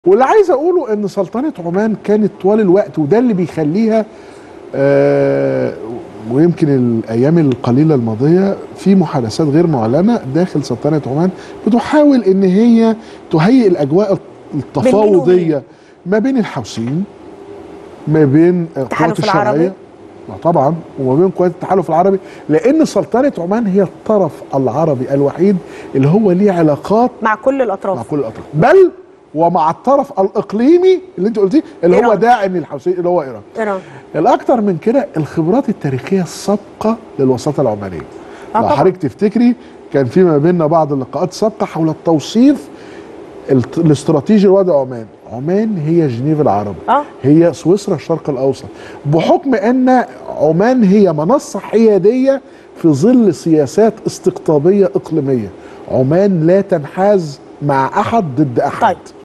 واللي عايز اقوله ان سلطنه عمان كانت طوال الوقت وده اللي بيخليها آه ويمكن الايام القليله الماضيه في محادثات غير معلنه داخل سلطنه عمان بتحاول ان هي تهيئ الاجواء التفاوضيه ما بين الحوثيين ما بين القوات التحالف الشرعيه العربي. آه طبعا وما بين قوات التحالف العربي لان سلطنه عمان هي الطرف العربي الوحيد اللي هو ليه علاقات مع كل مع الاطراف كل الاطراف بل ومع الطرف الاقليمي اللي انت قلتيه اللي هو إيران. داعم للحوثيين اللي هو ايران ايران الاكثر من كده الخبرات التاريخيه السابقه للوساطه العمانيه آه لو طبعاً. حضرتك تفتكري كان في ما بيننا بعض اللقاءات السابقه حول التوصيف الت- الاستراتيجي لوضع عمان عمان هي جنيف العرب اه هي سويسرا الشرق الاوسط بحكم ان عمان هي منصه حياديه في ظل سياسات استقطابيه اقليميه عمان لا تنحاز مع احد ضد احد طيب